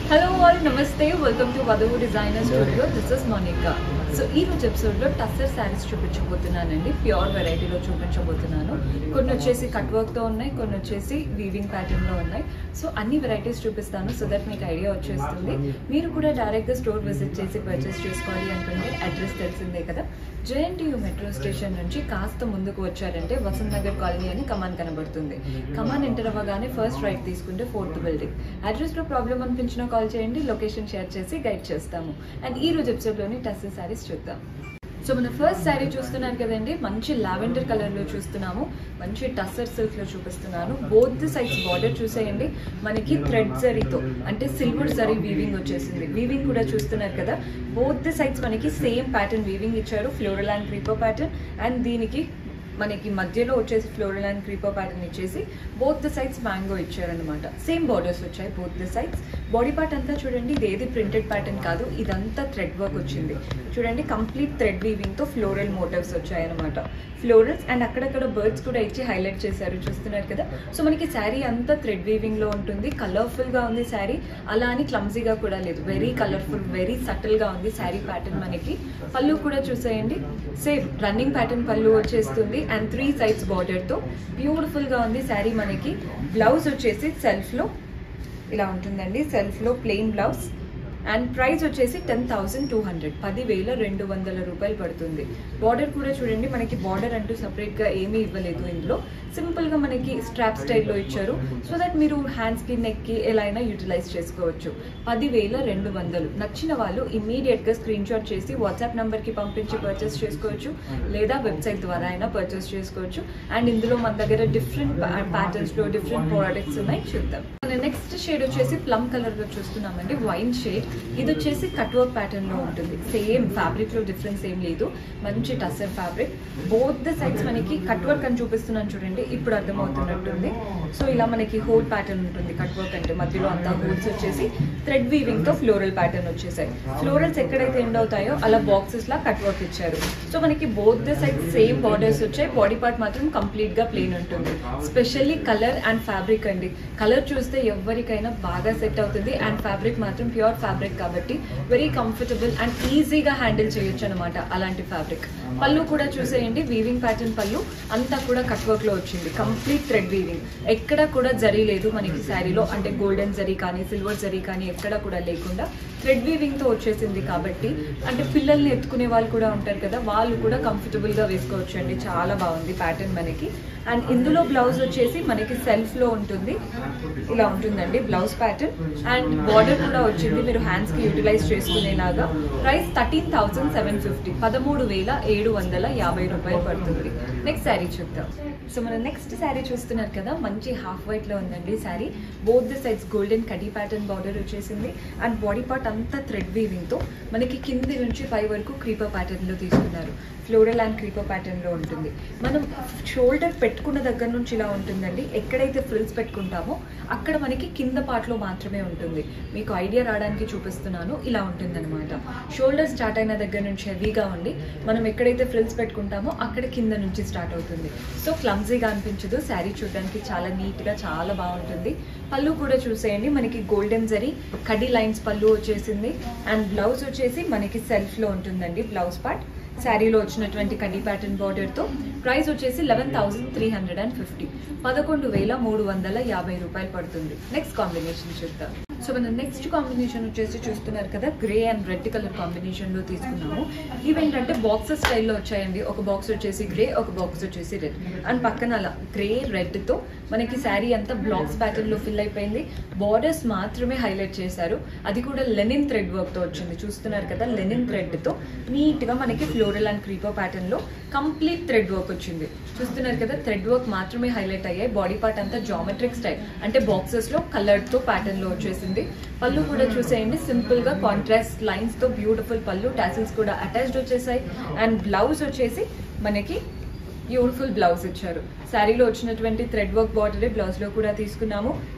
hello all నమస్తే welcome to Vadhuvu designer studio this is Monica so ఈ రోజు ఎపిసోడ్లో టస్సర్ శారీస్ చూపించబోతున్నానండి ప్యూర్ వెరైటీలో చూపించబోతున్నాను కొన్ని వచ్చేసి కట్ వర్క్తో ఉన్నాయి కొన్ని వచ్చేసి వీవింగ్ ప్యాటర్న్లో ఉన్నాయి సో అన్ని వెరైటీస్ చూపిస్తాను సో దట్ మీకు ఐడియా వచ్చేస్తుంది మీరు కూడా డైరెక్ట్గా స్టోర్ విజిట్ చేసి పర్చేస్ చేసుకోవాలి అనుకుంటే అడ్రస్ తెలిసిందే కదా జేఎన్టీయూ మెట్రో స్టేషన్ నుంచి కాస్త ముందుకు వచ్చారంటే వసంత్ నగర్ కాలనీ అని కమాన్ కనబడుతుంది కమాన్ ఎంటర్ అవ్వగానే ఫస్ట్ రైట్ తీసుకుంటే ఫోర్త్ బిల్డింగ్ అడ్రస్లో ప్రాబ్లం అనిపించినా కాల్ చేయండి లొకేషన్ షేర్ చేసి గైడ్ చేస్తాము అండ్ ఈ రోజు ఎపిసోడ్లోని టస్ శారీస్ చూద్దాం సో మన ఫస్ట్ శారీ చూస్తున్నారు కదండి మంచి లావెండర్ కలర్లో చూస్తున్నాము మంచి టస్సర్ సిల్క్లో చూపిస్తున్నాను బోత్ సైడ్స్ బార్డర్ చూసేయండి మనకి థ్రెడ్ జరీతో అంటే సిల్వర్ జరీ వీవింగ్ వచ్చేసింది వీవింగ్ కూడా చూస్తున్నారు కదా బోత్ సైడ్స్ మనకి సేమ్ ప్యాటర్న్ వీవింగ్ ఇచ్చారు floral and creeper pattern and దీనికి మనకి మధ్యలో వచ్చేసి ఫ్లోరల్ అండ్ క్రీపర్ ప్యాటర్న్ ఇచ్చేసి బోత్ ద సైడ్స్ మ్యాంగో ఇచ్చారనమాట సేమ్ బార్డర్స్ వచ్చాయి both the sides body part అంతా చూడండి ఇది ఏది ప్రింటెడ్ ప్యాటర్న్ కాదు ఇదంతా థ్రెడ్ వర్క్ వచ్చింది చూడండి కంప్లీట్ థ్రెడ్ వీవింగ్తో ఫ్లోరల్ మోటివ్స్ వచ్చాయన్నమాట ఫ్లోరల్స్ అండ్ అక్కడక్కడ బర్డ్స్ కూడా ఇచ్చి హైలైట్ చేశారు చూస్తున్నారు కదా సో మనకి శారీ అంతా థ్రెడ్ వీవింగ్లో ఉంటుంది కలర్ఫుల్గా ఉంది శారీ అలా అని క్లమ్జీగా కూడా లేదు వెరీ కలర్ఫుల్ వెరీ సటిల్గా ఉంది శారీ ప్యాటర్న్ మనకి పళ్ళు కూడా చూసేయండి సేమ్ రన్నింగ్ ప్యాటర్న్ పళ్ళు వచ్చేస్తుంది అండ్ త్రీ సైడ్స్ బార్డర్తో బ్యూటిఫుల్గా ఉంది శారీ మనకి బ్లౌజ్ వచ్చేసి సెల్ఫ్లో ఇలా ఉంటుందండి సెల్ఫ్లో ప్లెయిన్ బ్లౌజ్ అండ్ ప్రైస్ వచ్చేసి టెన్ థౌసండ్ టూ హండ్రెడ్ పదివేల రెండు వందల రూపాయలు పడుతుంది బార్డర్ కూడా చూడండి మనకి బార్డర్ అంటూ సపరేట్గా ఏమీ ఇవ్వలేదు ఇందులో సింపుల్గా మనకి స్ట్రాప్ స్టైల్లో ఇచ్చారు సో దట్ మీరు హ్యాండ్స్కి నెక్కి ఎలా అయినా యూటిలైజ్ చేసుకోవచ్చు పదివేల రెండు వందలు నచ్చిన వాళ్ళు ఇమ్మీడియట్గా స్క్రీన్ షాట్ చేసి వాట్సాప్ నెంబర్కి పంపించి పర్చేస్ చేసుకోవచ్చు లేదా వెబ్సైట్ ద్వారా అయినా పర్చేస్ చేసుకోవచ్చు అండ్ ఇందులో మన దగ్గర డిఫరెంట్ ప్యాటర్న్స్లో డిఫరెంట్ ప్రోడక్ట్స్ ఉన్నాయి చూద్దాం నెక్స్ట్ షేడ్ వచ్చేసి ప్లమ్ కలర్లో చూస్తున్నామండి వైన్ షేడ్ ఇది వచ్చేసి కట్ వర్క్ ప్యాటర్న్ లో ఉంటుంది సేమ్ ఫ్యాబ్రిక్ లో డిఫరెన్స్ ఏం లేదు మంచి tussar fabric both the sides మనకి కట్ వర్క్ అని చూపిస్తున్నాను చూడండి ఇప్పుడు అర్థమవుతున్నట్టుంది సో ఇలా మనకి హోల్ ప్యాటర్న్ ఉంటుంది కట్ వర్క్ అంటే మధ్యలో అంతా హోల్స్ వచ్చేసి థ్రెడ్ వీవింగ్ తో ఫ్లోరల్ ప్యాటర్న్ వచ్చేసాయి ఫ్లోరల్స్ ఎక్కడైతే ఎండ్ అవుతాయో అలా బాక్సెస్ లా కట్ వర్క్ ఇచ్చారు సో మనకి both the sides same borders వచ్చాయి బాడీ పార్ట్ మాత్రం కంప్లీట్ గా ప్లెయిన్ ఉంటుంది స్పెషల్లీ కలర్ అండ్ ఫ్యాబ్రిక్ అండి కలర్ చూస్తే ఎవరికైనా బాగా సెట్ అవుతుంది అండ్ ఫ్యాబ్రిక్ మాత్రం ప్యూర్ ఫ్యాబ్రిక్ కాబట్టి వెరీ కంఫర్టబుల్ అండ్ ఈజీగా హ్యాండిల్ చేయొచ్చు అనమాట అలాంటి ఫ్యాబ్రిక్ పళ్ళు కూడా చూసేయండి వీవింగ్ ప్యాటర్న్ పళ్ళు అంతా కూడా కట్ వర్క్ లో వచ్చింది కంప్లీట్ థ్రెడ్ వీవింగ్ ఎక్కడ కూడా జరీ లేదు మనకి శారీలో అంటే గోల్డెన్ జరీ కానీ సిల్వర్ జరీ కానీ ఎక్కడ కూడా లేకుండా థ్రెడ్ వీవింగ్ తో వచ్చేసింది కాబట్టి అంటే పిల్లల్ని ఎత్తుకునే వాళ్ళు కూడా ఉంటారు కదా వాళ్ళు కూడా కంఫర్టబుల్ గా వేసుకోవచ్చు అండి చాలా బాగుంది ప్యాటర్న్ మనకి అండ్ ఇందులో బ్లౌజ్ వచ్చేసి మనకి సెల్ఫ్ లో ఉంటుంది ఇలా ఉంటుందండి బ్లౌజ్ ప్యాటర్న్ అండ్ బార్డర్ కూడా వచ్చింది మీరు హ్యాండ్స్ కి యూటిలైజ్ చేసుకునేలాగా price thirteen thousand seven fifty పదమూడు వేల ఏడు వందల యాభై రూపాయలు పడుతుంది నెక్స్ట్ శారీ చూద్దాం సో మన నెక్స్ట్ శారీ చూస్తున్నారు కదా మంచి హాఫ్ వైట్ లో ఉందండి sari both the sides golden కడీ ప్యాటర్న్ బార్డర్ వచ్చేసింది అండ్ బాడీ పార్ట్ అంతా థ్రెడ్ వీవింగ్ తో మనకి కింది నుంచి పై వరకు క్రీపర్ ప్యాటర్న్ లో తీసుకున్నారు ఫ్లోరల్ అండ్ క్రీపర్ ప్యాటర్న్ లో ఉంటుంది మనం షోల్డర్ పెట్టుకున్న దగ్గర నుంచి ఇలా ఉంటుందండి ఎక్కడైతే ఫ్రిల్స్ పెట్టుకుంటామో అక్కడ మనకి కింద పార్ట్లో మాత్రమే ఉంటుంది మీకు ఐడియా రావడానికి చూపిస్తున్నాను ఇలా ఉంటుందన్నమాట షోల్డర్ స్టార్ట్ అయిన దగ్గర నుంచి హెవీగా ఉండి మనం ఎక్కడైతే ఫ్రిల్స్ పెట్టుకుంటామో అక్కడ కింద నుంచి స్టార్ట్ అవుతుంది సో క్లమ్జీగా అనిపించదు శారీ చూడడానికి చాలా నీట్గా చాలా బాగుంటుంది పళ్ళు కూడా చూసేయండి మనకి గోల్డెన్ జరీ కడి లైన్స్ పళ్ళు వచ్చేసింది అండ్ బ్లౌజ్ వచ్చేసి మనకి సెల్ఫ్లో ఉంటుందండి బ్లౌజ్ పార్ట్ శారీలో వచ్చినటువంటి కడ్డీ ప్యాటర్న్ బార్డర్తో ప్రైస్ వచ్చేసి eleven thousand three hundred and fifty పదకొండు వేల మూడు వందల యాభై రూపాయలు పడుతుంది నెక్స్ట్ కాంబినేషన్ చూద్దాం సో మన నెక్స్ట్ కాంబినేషన్ వచ్చేసి చూస్తున్నారు కదా గ్రే అండ్ రెడ్ కలర్ కాంబినేషన్లో తీసుకున్నాము ఇవేంటంటే బాక్సెస్ స్టైల్లో వచ్చాయండి ఒక బాక్స్ వచ్చేసి గ్రే ఒక బాక్స్ వచ్చేసి రెడ్ అండ్ పక్కన అలా గ్రే రెడ్తో మనకి శారీ అంతా బ్లాక్స్ ప్యాటర్న్లో ఫిల్ అయిపోయింది బార్డర్స్ మాత్రమే హైలైట్ చేశారు అది కూడా లెనిన్ థ్రెడ్ వర్క్తో వచ్చింది చూస్తున్నారు కదా లెనిన్ థ్రెడ్తో నీట్గా మనకి ఫ్లోరల్ అండ్ క్రీపర్ ప్యాటర్న్లో కంప్లీట్ థ్రెడ్ వర్క్ వచ్చింది చూస్తున్నారు కదా థ్రెడ్ వర్క్ మాత్రమే హైలైట్ అయ్యాయి బాడీ పార్ట్ అంతా జామెట్రిక్ స్టైల్ అంటే బాక్సెస్లో కలర్తో ప్యాటర్న్లో వచ్చేసింది పళ్ళు కూడా చూసేయండి సింపుల్ గా కాంట్రాస్ట్ లైన్స్ తో బ్యూటిఫుల్ పళ్ళు టాసిల్స్ కూడా అటాచ్డ్ వచ్చేసాయి అండ్ బ్లౌజ్ వచ్చేసి మనకి బ్యూటిఫుల్ బ్లౌజ్ ఇచ్చారు శారీలో వచ్చినటువంటి థ్రెడ్ వర్క్ బార్డర్ బ్లౌజ్ లో కూడా తీసుకున్నాము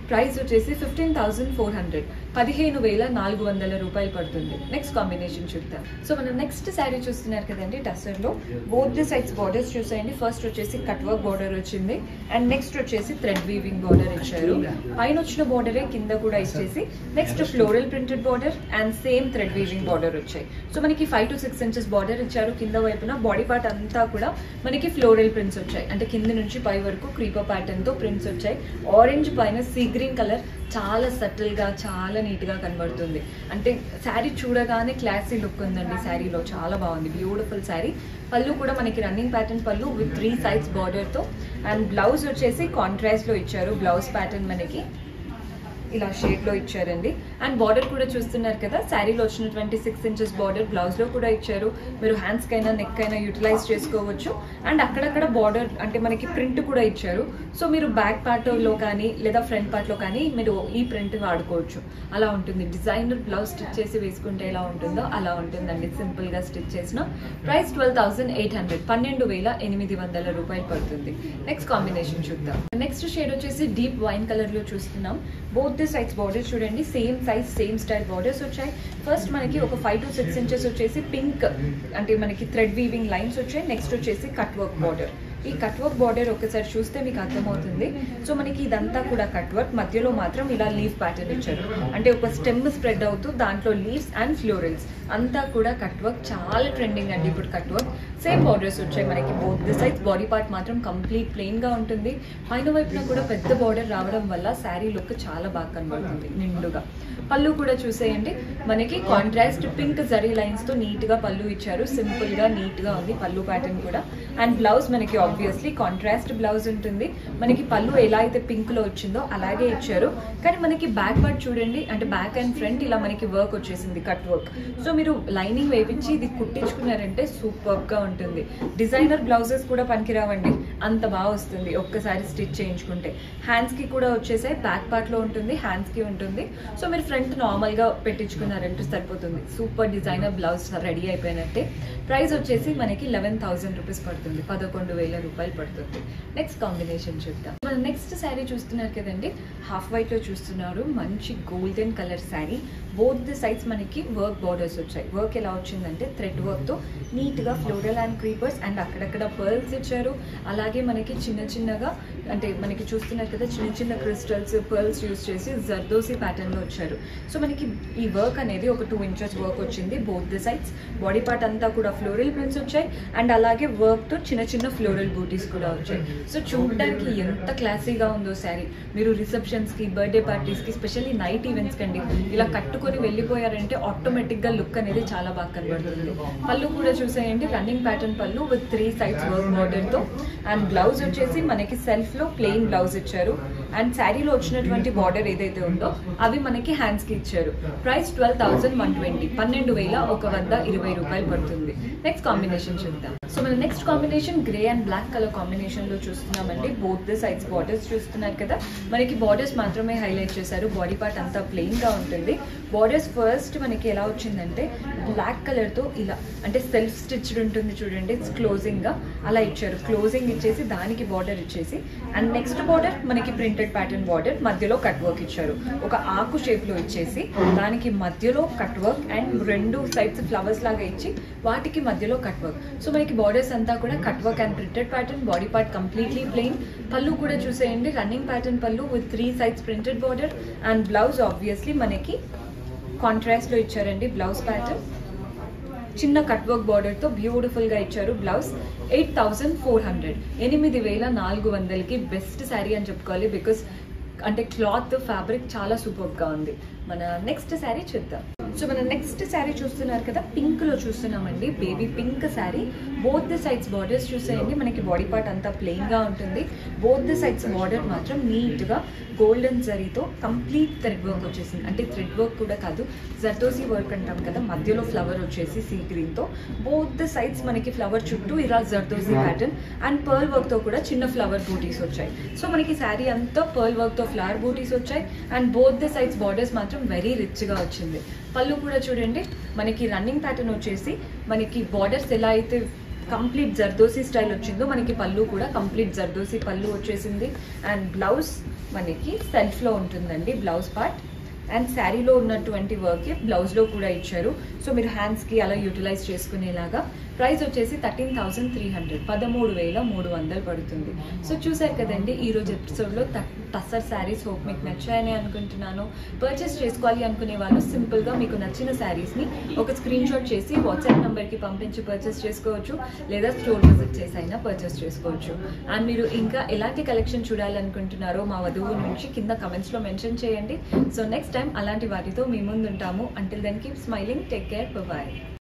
ప్రైస్ వచ్చేసి ఫిఫ్టీన్ థౌసండ్ ఫోర్ హండ్రెడ్ పదిహేను వేల నాలుగు వందల రూపాయలు పడుతుంది నెక్స్ట్ కాంబినేషన్ చూద్దాం సో మనం నెక్స్ట్ శారీ చూస్తున్నారు కదండి టస్సర్ లో బోత్ ది సైడ్స్ బార్డర్స్ చూసేయండి ఫస్ట్ వచ్చేసి కట్ వర్క్ బార్డర్ వచ్చింది అండ్ నెక్స్ట్ వచ్చేసి థ్రెడ్ వీవింగ్ బార్డర్ ఇచ్చారు పైన వచ్చిన బార్డరే కింద కూడా ఇచ్చేసి next floral printed border and same thread weaving border వచ్చాయి సో మనకి five to six inches border ఇచ్చారు కింద వైపున బాడీ పార్ట్ అంతా కూడా మనకి ఫ్లోరల్ ప్రింట్స్ వచ్చాయి అంటే కింద నుంచి పై వరకు క్రీపర్ ప్యాటర్న్ తో ప్రింట్స్ వచ్చాయి ఆరెంజ్ పైన సీ గ్రీన్ కలర్ చాలా సటిల్ గా చాలా నీట్ గా కనబడుతుంది అంటే శారీ చూడగానే క్లాసీ లుక్ ఉందండి శారీలో చాలా బాగుంది బ్యూటిఫుల్ శారీ పళ్ళు కూడా మనకి running pattern pallu with three sides border తో అండ్ బ్లౌజ్ వచ్చేసి కాంట్రాస్ట్ లో ఇచ్చారు బ్లౌజ్ ప్యాటర్న్ మనకి ఇలా షేడ్ లో ఇచ్చారండి అండ్ బార్డర్ కూడా చూస్తున్నారు కదా శారీలో వచ్చినటువంటి సిక్స్ ఇంచెస్ బార్డర్ బ్లౌజ్ లో కూడా ఇచ్చారు మీరు హ్యాండ్స్ కైనా నెక్ అయినా యూటిలైజ్ చేసుకోవచ్చు అండ్ అక్కడక్కడ బార్డర్ అంటే మనకి ప్రింట్ కూడా ఇచ్చారు సో మీరు బ్యాక్ పార్ట్ లో కానీ లేదా ఫ్రంట్ పార్ట్ లో కానీ మీరు ఈ ప్రింట్ వాడుకోవచ్చు అలా ఉంటుంది డిజైనర్ బ్లౌజ్ స్టిచ్ చేసి వేసుకుంటే ఎలా ఉంటుందో అలా ఉంటుందండి సింపుల్ గా స్టిచ్ చేసిన price twelve thousand eight hundred పన్నెండు వేల ఎనిమిది వందల రూపాయలు పడుతుంది నెక్స్ట్ కాంబినేషన్ చూద్దాం నెక్స్ట్ షేడ్ వచ్చేసి డీప్ వైన్ కలర్ లో చూస్తున్నాం బోత్ ది సైడ్స్ బార్డర్స్ చూడండి same size same style borders వచ్చాయి ఫస్ట్ మనకి ఒక ఫైవ్ టు సిక్స్ ఇంచెస్ వచ్చేసి పింక్ అంటే మనకి థ్రెడ్ వీవింగ్ లైన్స్ వచ్చాయి నెక్స్ట్ వచ్చేసి కట్ వర్క్ బార్డర్ ఈ కట్ వర్క్ బార్డర్ ఒకసారి చూస్తే మీకు అర్థమవుతుంది సో మనకి ఇదంతా కూడా కట్ వర్క్ మధ్యలో మాత్రం ఇలా లీఫ్ ప్యాటర్న్ ఇచ్చారు అంటే ఒక స్టెమ్ స్ప్రెడ్ అవుతూ దాంట్లో లీవ్స్ అండ్ ఫ్లోరల్స్ అంతా కూడా కట్ వర్క్ చాలా ట్రెండింగ్ అండి ఇప్పుడు కట్ వర్క్ సేమ్ బార్డర్స్ వచ్చాయి మనకి both the size body part మాత్రం కంప్లీట్ ప్లెయిన్ గా ఉంటుంది పైన వైపున కూడా పెద్ద బార్డర్ రావడం వల్ల శారీ లుక్ చాలా బాగా కనబడుతుంది నిండుగా పళ్ళు కూడా చూసేయండి మనకి కాంట్రాస్ట్ పింక్ జరీ లైన్స్ తో నీట్ గా పళ్ళు ఇచ్చారు సింపుల్ గా నీట్ గా ఉంది పళ్ళు ప్యాటర్న్ కూడా అండ్ బ్లౌజ్ మనకి ఆబ్వియస్లీ కాంట్రాస్ట్ బ్లౌజ్ ఉంటుంది మనకి పళ్ళు ఎలా అయితే పింక్ లో వచ్చిందో అలాగే ఇచ్చారు కానీ మనకి బ్యాక్ పార్ట్ చూడండి అంటే బ్యాక్ అండ్ ఫ్రంట్ ఇలా మనకి వర్క్ వచ్చేసింది కట్ వర్క్ సో మీరు లైనింగ్ వేపించి ఇది కుట్టించుకున్నారంటే సూపర్ గా ఉంటుంది డిజైనర్ బ్లౌజెస్ కూడా పనికిరావండి అంత బాగా వస్తుంది ఒక్కసారి స్టిచ్ చేయించుకుంటే హ్యాండ్స్ కి కూడా వచ్చేసాయి బ్యాక్ పార్ట్ లో ఉంటుంది హ్యాండ్స్ కి ఉంటుంది సో మీరు ఫ్రంట్ నార్మల్ గా పెట్టించుకున్నారంటే సరిపోతుంది సూపర్ డిజైనర్ బ్లౌజ్ రెడీ అయిపోయినట్టే ప్రైస్ వచ్చేసి మనకి లెవెన్ థౌసండ్ రూపీస్ పడుతుంది పదకొండు వేల రూపాయలు పడుతుంది నెక్స్ట్ కాంబినేషన్ చూద్దాం మన నెక్స్ట్ శారీ చూస్తున్నారు కదండి హాఫ్ వైట్ లో చూస్తున్నారు మంచి golden colour sari both the sides మనకి వర్క్ బార్డర్స్ వచ్చాయి వర్క్ ఎలా వచ్చిందంటే థ్రెడ్ వర్క్ తో నీట్ గా ఫ్లోరల్ అండ్ క్రీపర్స్ అండ్ అక్కడక్కడ పర్ల్స్ ఇచ్చారు అలాగే మనకి చిన్న చిన్నగా అంటే మనకి చూస్తున్నారు కదా చిన్న చిన్న క్రిస్టల్స్ పర్ల్స్ యూస్ చేసి జర్దోసి ప్యాటర్న్ లో వచ్చారు సో మనకి ఈ వర్క్ అనేది ఒక టూ ఇంచెస్ వర్క్ వచ్చింది both the sides body part అంతా కూడా ఫ్లోరల్ ప్రింట్స్ వచ్చాయి అండ్ అలాగే వర్క్ తో చిన్న చిన్న ఫ్లోరల్ బూటీస్ కూడా వచ్చాయి సో చూడడానికి ఎంత క్లాసీగా ఉందో శారీ మీరు రిసెప్షన్స్ కి బర్త్డే పార్టీస్ కి స్పెషల్లీ నైట్ ఈవెంట్స్ కండి ఇలా కట్టుకొని వెళ్ళిపోయారంటే ఆటోమేటిక్ గా లుక్ అనేది చాలా బాగా కనబడుతుంది పళ్ళు కూడా చూసేయండి running pattern pallu with three sides work border తో అండ్ బ్లౌజ్ వచ్చేసి మనకి సెల్ఫ్ లో ప్లెయిన్ బ్లౌజ్ ఇచ్చారు అండ్ శారీలో వచ్చినటువంటి బార్డర్ ఏదైతే ఉందో అవి మనకి హ్యాండ్స్ కి ఇచ్చారు price twelve thousand one twenty పన్నెండు వేల ఒక వంద ఇరవై రూపాయలు పడుతుంది నెక్స్ట్ కాంబినేషన్ చూద్దాం సో మన next combination grey and black colour combination లో చూస్తున్నామండి బోత్ ద సైడ్స్ బార్డర్స్ చూస్తున్నారు కదా మనకి బార్డర్స్ మాత్రమే హైలైట్ చేశారు బాడీ పార్ట్ అంతా ప్లెయిన్ గా ఉంటుంది బార్డర్స్ ఫస్ట్ మనకి ఎలా వచ్చిందంటే బ్లాక్ కలర్ తో ఇలా అంటే సెల్ఫ్ స్టిచ్డ్ ఉంటుంది చూడండి క్లోజింగ్ గా అలా ఇచ్చారు క్లోజింగ్ ఇచ్చేసి దానికి బార్డర్ ఇచ్చేసి అండ్ నెక్స్ట్ బార్డర్ మనకి ప్రింటెడ్ ప్యాటర్న్ బార్డర్ మధ్యలో కట్ వర్క్ ఇచ్చారు ఒక ఆకు షేప్ లో ఇచ్చేసి దానికి మధ్యలో కట్ వర్క్ అండ్ రెండు సైడ్స్ ఫ్లవర్స్ లాగా ఇచ్చి వాటికి మధ్యలో కట్ వర్క్ సో మనకి బార్డర్స్ అంతా కూడా cut work and printed pattern body part completely plain pallu కూడా చూసేయండి running pattern pallu with three sides printed border and blouse obviously మనకి కాంట్రాస్ట్ లో ఇచ్చారండి బ్లౌజ్ ప్యాటర్న్ చిన్న కట్ వర్క్ బార్డర్ తో బ్యూటిఫుల్ గా ఇచ్చారు blouse eight thousand four hundred ఎనిమిది వేల నాలుగు వందలకి బెస్ట్ శారీ అని చెప్పుకోవాలి బికాస్ అంటే క్లాత్ ఫ్యాబ్రిక్ చాలా సూపర్ గా ఉంది మన నెక్స్ట్ శారీ చూద్దాం సో మన నెక్స్ట్ శారీ చూస్తున్నారు కదా పింక్ లో చూస్తున్నామండి baby pink sari both the sides borders చూసేయండి మనకి బాడీ పార్ట్ అంతా ప్లెయిన్ గా ఉంటుంది బోత్ ది సైడ్స్ బార్డర్ మాత్రం నీట్ గా గోల్డెన్ జరీతో కంప్లీట్ థ్రెడ్ వర్క్ వచ్చేసింది అంటే థ్రెడ్ వర్క్ కూడా కాదు జర్దోసి వర్క్ అంటాం కదా మధ్యలో ఫ్లవర్ వచ్చేసి సీ గ్రీన్ తో బోత్ ద సైడ్స్ మనకి ఫ్లవర్ చుట్టూ ఇలా zardozi pattern and pearl work తో కూడా చిన్న ఫ్లవర్ బూటీస్ వచ్చాయి సో మనకి శారీ అంతా పర్ల్ వర్క్ తో ఫ్లవర్ బూటీస్ వచ్చాయి and both the sides borders మాత్రం వెరీ రిచ్ గా వచ్చింది పళ్ళు కూడా చూడండి మనకి రన్నింగ్ ప్యాటర్న్ వచ్చేసి మనకి బార్డర్స్ ఎలా అయితే కంప్లీట్ జర్దోసి స్టైల్ వచ్చిందో మనకి పళ్ళు కూడా కంప్లీట్ జర్దోసి పళ్ళు వచ్చేసింది అండ్ బ్లౌజ్ మనకి సెల్ఫ్లో ఉంటుందండి బ్లౌజ్ పార్ట్ అండ్ శారీలో ఉన్నటువంటి వర్క్ బ్లౌజ్లో కూడా ఇచ్చారు సో మీరు హ్యాండ్స్కి అలా యూటిలైజ్ చేసుకునేలాగా ప్రైస్ వచ్చేసి థర్టీన్ థౌసండ్ త్రీ హండ్రెడ్ పదమూడు వేల మూడు వందలు పడుతుంది సో చూసారు కదండి ఈ రోజు ఎపిసోడ్లో టస్సర్ శారీస్ హోప్ మీకు నచ్చాయని అనుకుంటున్నాను పర్చేస్ చేసుకోవాలి అనుకునే వాళ్ళు సింపుల్గా మీకు నచ్చిన శారీస్ని ఒక స్క్రీన్ షాట్ చేసి వాట్సాప్ నెంబర్కి పంపించి పర్చేస్ చేసుకోవచ్చు లేదా స్టోర్ విజిట్ చేసి అయినా పర్చేస్ చేసుకోవచ్చు అండ్ మీరు ఇంకా ఎలాంటి కలెక్షన్ చూడాలనుకుంటున్నారో మా వధువు నుంచి కింద కమెంట్స్లో మెన్షన్ చేయండి సో నెక్స్ట్ టైం అలాంటి వాటితో మీ ముందు ఉంటాము until then keep smiling take care bye